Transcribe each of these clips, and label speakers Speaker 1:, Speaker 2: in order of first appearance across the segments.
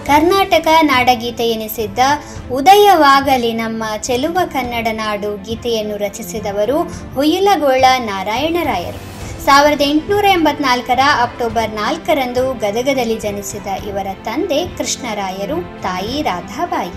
Speaker 1: ಕರ್ನಾಟಕ ನಾಡಗೀತೆ ಎನಿಸಿದ್ದ ಉದಯವಾಗಲಿ ನಮ್ಮ ಚೆಲುವ ಕನ್ನಡ ನಾಡು ಗೀತೆಯನ್ನು ರಚಿಸಿದವರು ಹುಯಿಲಗೋಳ ನಾರಾಯಣರಾಯರು ಸಾವಿರದ ಎಂಟುನೂರ ಎಂಬತ್ನಾಲ್ಕರ ಅಕ್ಟೋಬರ್ ನಾಲ್ಕರಂದು ಗದಗದಲ್ಲಿ ಜನಿಸಿದ ಇವರ ತಂದೆ ಕೃಷ್ಣರಾಯರು ತಾಯಿ ರಾಧಾಬಾಯಿ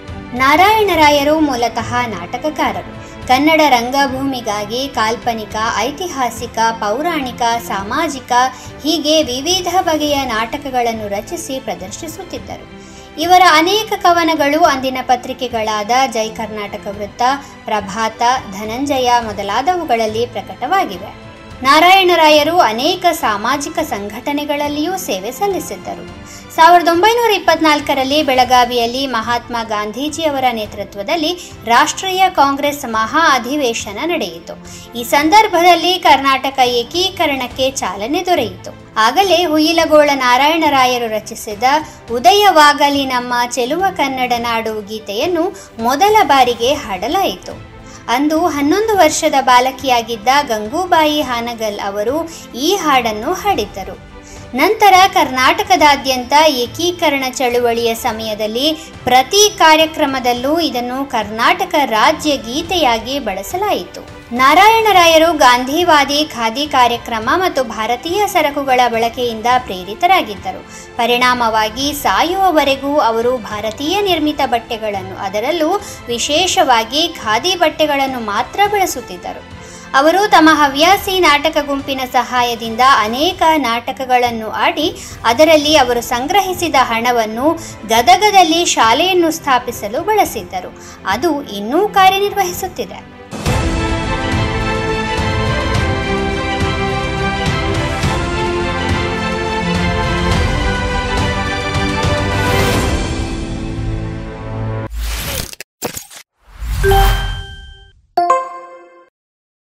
Speaker 1: ನಾರಾಯಣರಾಯರು ಮೂಲತಃ ನಾಟಕಕಾರರು ಕನ್ನಡ ರಂಗಭೂಮಿಗಾಗಿ ಕಾಲ್ಪನಿಕ ಐತಿಹಾಸಿಕ ಪೌರಾಣಿಕ ಸಾಮಾಜಿಕ ಹೀಗೆ ವಿವಿಧ ಬಗೆಯ ನಾಟಕಗಳನ್ನು ರಚಿಸಿ ಪ್ರದರ್ಶಿಸುತ್ತಿದ್ದರು ಇವರ ಅನೇಕ ಕವನಗಳು ಅಂದಿನ ಪತ್ರಿಕೆಗಳಾದ ಜೈ ಕರ್ನಾಟಕ ವೃತ್ತ ಪ್ರಭಾತ ಧನಂಜಯ ಮೊದಲಾದವುಗಳಲ್ಲಿ ಪ್ರಕಟವಾಗಿವೆ ನಾರಾಯಣರಾಯರು ಅನೇಕ ಸಾಮಾಜಿಕ ಸಂಘಟನೆಗಳಲ್ಲಿಯೂ ಸೇವೆ ಸಲ್ಲಿಸಿದ್ದರು ಸಾವಿರದ ಒಂಬೈನೂರ ಇಪ್ಪತ್ನಾಲ್ಕರಲ್ಲಿ ಬೆಳಗಾವಿಯಲ್ಲಿ ಮಹಾತ್ಮ ಗಾಂಧೀಜಿಯವರ ನೇತೃತ್ವದಲ್ಲಿ ರಾಷ್ಟ್ರೀಯ ಕಾಂಗ್ರೆಸ್ ಮಹಾ ಅಧಿವೇಶನ ನಡೆಯಿತು ಈ ಸಂದರ್ಭದಲ್ಲಿ ಕರ್ನಾಟಕ ಏಕೀಕರಣಕ್ಕೆ ಚಾಲನೆ ದೊರೆಯಿತು ಆಗಲೇ ಹುಯಿಲಗೋಳ ನಾರಾಯಣರಾಯರು ರಚಿಸಿದ ಉದಯವಾಗಲಿ ನಮ್ಮ ಚೆಲುವ ಕನ್ನಡ ನಾಡು ಗೀತೆಯನ್ನು ಮೊದಲ ಬಾರಿಗೆ ಹಾಡಲಾಯಿತು ಅಂದು ಹನ್ನೊಂದು ವರ್ಷದ ಬಾಲಕಿಯಾಗಿದ್ದ ಗಂಗೂಬಾಯಿ ಹಾನಗಲ್ ಅವರು ಈ ಹಾಡನ್ನು ಹಾಡಿದ್ದರು ನಂತರ ಕರ್ನಾಟಕದಾದ್ಯಂತ ಏಕೀಕರಣ ಚಳುವಳಿಯ ಸಮಯದಲ್ಲಿ ಪ್ರತಿ ಕಾರ್ಯಕ್ರಮದಲ್ಲೂ ಇದನ್ನು ಕರ್ನಾಟಕ ರಾಜ್ಯ ಗೀತೆಯಾಗಿ ಬಳಸಲಾಯಿತು ನಾರಾಯಣರಾಯರು ಗಾಂಧಿವಾದಿ ಖಾದಿ ಕಾರ್ಯಕ್ರಮ ಮತ್ತು ಭಾರತೀಯ ಸರಕುಗಳ ಬಳಕೆಯಿಂದ ಪ್ರೇರಿತರಾಗಿದ್ದರು ಪರಿಣಾಮವಾಗಿ ಸಾಯುವವರೆಗೂ ಅವರು ಭಾರತೀಯ ನಿರ್ಮಿತ ಬಟ್ಟೆಗಳನ್ನು ಅದರಲ್ಲೂ ವಿಶೇಷವಾಗಿ ಖಾದಿ ಬಟ್ಟೆಗಳನ್ನು ಮಾತ್ರ ಬಳಸುತ್ತಿದ್ದರು ಅವರು ತಮ್ಮ ಹವ್ಯಾಸಿ ನಾಟಕ ಗುಂಪಿನ ಸಹಾಯದಿಂದ ಅನೇಕ ನಾಟಕಗಳನ್ನು ಆಡಿ ಅದರಲ್ಲಿ ಅವರು ಸಂಗ್ರಹಿಸಿದ ಹಣವನ್ನು ಗದಗದಲ್ಲಿ ಶಾಲೆಯನ್ನು ಸ್ಥಾಪಿಸಲು ಬಳಸಿದ್ದರು ಅದು ಇನ್ನೂ ಕಾರ್ಯನಿರ್ವಹಿಸುತ್ತಿದೆ
Speaker 2: Thank